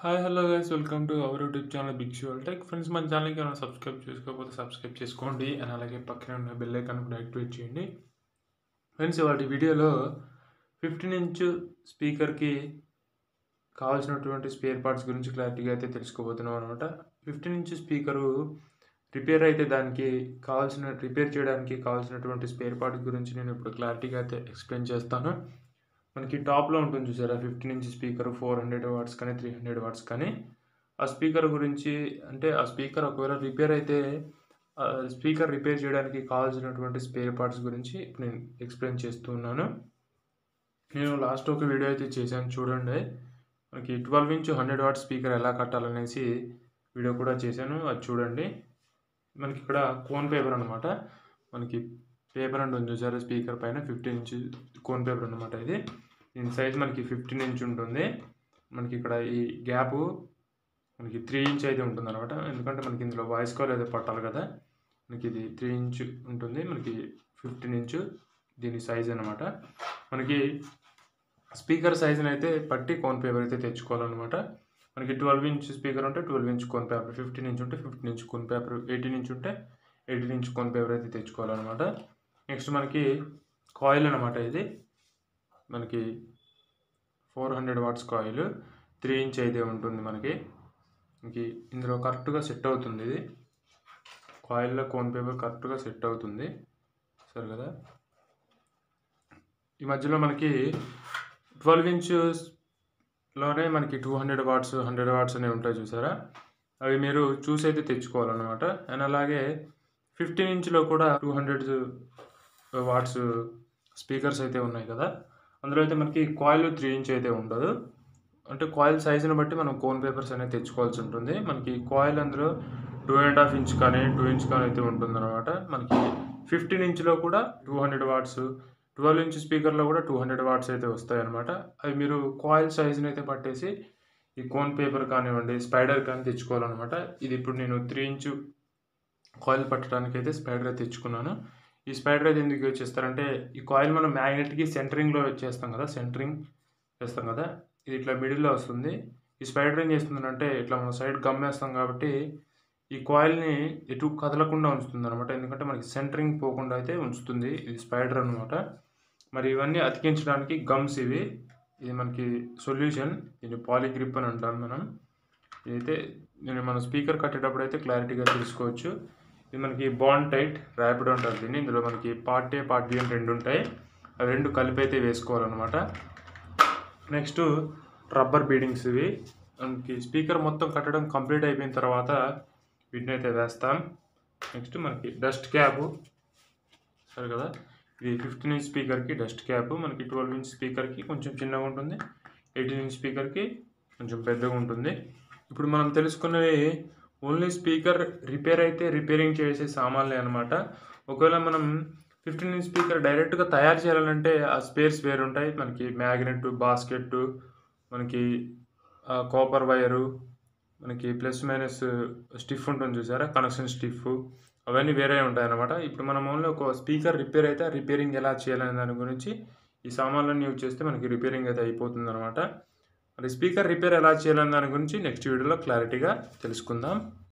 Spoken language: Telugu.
hi hello guys welcome to our YouTube channel big show tech friends మన ఛానల్కి ఏమైనా సబ్స్క్రైబ్ చేసుకోకపోతే సబ్స్క్రైబ్ చేసుకోండి అండ్ అలాగే పక్కనే ఉన్న బెల్ ఐకాన్ కూడా యాక్టివేట్ చేయండి ఫ్రెండ్స్ వాటి వీడియోలో ఫిఫ్టీన్ ఇంచ్ స్పీకర్కి కావాల్సినటువంటి స్పేర్ పార్ట్స్ గురించి క్లారిటీగా అయితే తెలుసుకోబోతున్నాం అనమాట ఫిఫ్టీన్ ఇంచ్ స్పీకరు రిపేర్ అయితే దానికి కావాల్సిన రిపేర్ చేయడానికి కావాల్సినటువంటి స్పేర్ పార్ట్స్ గురించి నేను ఇప్పుడు క్లారిటీగా అయితే ఎక్స్ప్లెయిన్ చేస్తాను మనకి టాప్లో ఉంటుంది చూసారా fifteen inch speaker four hundred watts కానీ త్రీ హండ్రెడ్ వాట్స్ కానీ ఆ స్పీకర్ గురించి అంటే ఆ స్పీకర్ ఒకవేళ రిపేర్ అయితే స్పీకర్ రిపేర్ చేయడానికి కావాల్సినటువంటి స్పేర్ పార్ట్స్ గురించి ఇప్పుడు నేను ఎక్స్ప్లెయిన్ చేస్తూ ఉన్నాను నేను లాస్ట్ ఒక వీడియో అయితే చేశాను చూడండి మనకి twelve inch hundred watt speaker ఎలా కట్టాలనేసి వీడియో కూడా చేశాను అది చూడండి మనకి ఇక్కడ కోన్ పేపర్ అనమాట మనకి పేపర్ అంటే ఉంది చూసారా స్పీకర్ పైన ఫిఫ్టీన్ ఇంచ్ కోన్ పేపర్ అనమాట ఇది దీని సైజ్ మనకి ఫిఫ్టీన్ ఇంచ్ ఉంటుంది మనకి ఇక్కడ ఈ గ్యాప్ మనకి త్రీ ఇంచ్ అయితే ఉంటుంది అనమాట ఎందుకంటే మనకి ఇందులో వాయిస్ కాల్ అయితే పట్టాలి కదా మనకి ఇది త్రీ ఇంచ్ ఉంటుంది మనకి ఫిఫ్టీన్ ఇంచ్ దీని సైజ్ అనమాట మనకి స్పీకర్ సైజుని అయితే పట్టి కోన్ పేపర్ అయితే తెచ్చుకోవాలన్నమాట మనకి ట్వెల్వ్ ఇంచ్ స్పీకర్ ఉంటే twelve inch cone paper fifteen inch ఉంటే fifteen inch cone paper eighteen inch ఉంటే ఎయిటీన్ ఇంచ్ కోన్ పేపర్ అయితే తెచ్చుకోవాలన్నమాట నెక్స్ట్ మనకి కాయిల్ అనమాట ఇది మనకి four hundred watts coil three inch అయితే ఉంటుంది మనకి మనకి ఇందులో కరెక్ట్గా సెట్ అవుతుంది ఇది కాయిల్లో కోన్ పేపర్ కరెక్ట్గా సెట్ అవుతుంది సరే కదా ఈ మధ్యలో మనకి ట్వెల్వ్ ఇంచులోనే మనకి two hundred watts hundred watts అనేవి ఉంటాయి చూసారా అవి మీరు చూసి అయితే తెచ్చుకోవాలన్నమాట అండ్ అలాగే ఫిఫ్టీన్ ఇంచ్లో కూడా టూ హండ్రెడ్ వాట్స్ స్పీకర్స్ అయితే ఉన్నాయి కదా అందులో అయితే మనకి కాయిల్ త్రీ ఇంచ్ అయితే ఉండదు అంటే కాయిల్ సైజుని బట్టి మనం కోన్ పేపర్స్ అనేది తెచ్చుకోవాల్సి ఉంటుంది మనకి కాయిల్ అందులో టూ అండ్ హాఫ్ ఇంచ్ కానీ టూ ఇంచ్ కానీ అయితే ఉంటుంది అనమాట మనకి ఫిఫ్టీన్ ఇంచ్లో కూడా two hundred watts twelve inch స్పీకర్లో కూడా టూ హండ్రెడ్ వాట్స్ అయితే వస్తాయి అనమాట అవి మీరు కాయిల్ సైజుని అయితే పట్టేసి ఈ కోన్ పేపర్ కానివ్వండి స్పైడర్ కానీ తెచ్చుకోవాలన్నమాట ఇది ఇప్పుడు నేను త్రీ ఇంచు కాయిల్ పట్టడానికి అయితే స్పైడర్ అయితే తెచ్చుకున్నాను ఈ స్పైడర్ అయితే ఎందుకు యూజ్ చేస్తారంటే ఈ కాయిల్ మనం మ్యాగ్నెట్కి సెంటరింగ్లో చేస్తాం కదా సెంటరింగ్ చేస్తాం కదా ఇది ఇట్లా మిడిల్లో వస్తుంది ఈ స్పైడర్ ఏం చేస్తుందంటే ఇట్లా మనం సైడ్ గమ్మేస్తాం కాబట్టి ఈ కాయిల్ని ఎటు కదలకుండా ఉంచుతుంది అనమాట ఎందుకంటే మనకి సెంటరింగ్ పోకుండా అయితే ఉంచుతుంది ఇది స్పైడర్ అనమాట మరి ఇవన్నీ అతికించడానికి గమ్స్ ఇవి ఇది మనకి సొల్యూషన్ ఇది పాలిగ్రిప్ అని అంటాం మనం ఇదైతే నేను మన స్పీకర్ కట్టేటప్పుడు అయితే క్లారిటీగా తెలుసుకోవచ్చు ఇది మనకి బాండ్ టైట్ ర్యాపిడ్ అంటారు దీన్ని ఇందులో మనకి పార్ట్ ఏ పార్ట్ బి అని రెండు ఉంటాయి అవి రెండు కలిపి అయితే వేసుకోవాలన్నమాట నెక్స్ట్ రబ్బర్ బీడింగ్స్ ఇవి మనకి స్పీకర్ మొత్తం కట్టడం కంప్లీట్ అయిపోయిన తర్వాత వీటిని అయితే వేస్తాం నెక్స్ట్ మనకి డస్ట్ క్యాప్ సరే కదా ఇది ఫిఫ్టీన్ ఇంచ్ స్పీకర్కి డస్ట్ క్యాప్ మనకి ట్వెల్వ్ ఇంచ్ స్పీకర్కి కొంచెం చిన్నగా ఉంటుంది ఎయిటీన్ ఇంచ్ స్పీకర్కి కొంచెం పెద్దగా ఉంటుంది ఇప్పుడు మనం తెలుసుకున్నవి ఓన్లీ స్పీకర్ రిపేర్ అయితే రిపేరింగ్ చేసే సామాన్లే అనమాట ఒకవేళ మనం ఫిఫ్టీన్ ఇంచ్ స్పీకర్ డైరెక్ట్గా తయారు చేయాలంటే ఆ స్పేర్స్ వేరు ఉంటాయి మనకి మ్యాగ్నెట్ బాస్కెట్ మనకి కాపర్ వైరు మనకి ప్లస్ మైనస్ స్టిఫ్ ఉంటుంది చూసారా కనెక్షన్ స్టిఫ్ అవన్నీ వేరే ఉంటాయి అన్నమాట ఇప్పుడు మనం ఓన్లీ ఒక స్పీకర్ రిపేర్ అయితే రిపేరింగ్ ఎలా చేయాలనే దాని గురించి ఈ సామాన్లన్నీ యూజ్ చేస్తే మనకి రిపేరింగ్ అయితే అయిపోతుంది అనమాట మరి స్పీకర్ రిపేర్ ఎలా చేయాలనే దాని గురించి నెక్స్ట్ వీడియోలో క్లారిటీగా తెలుసుకుందాం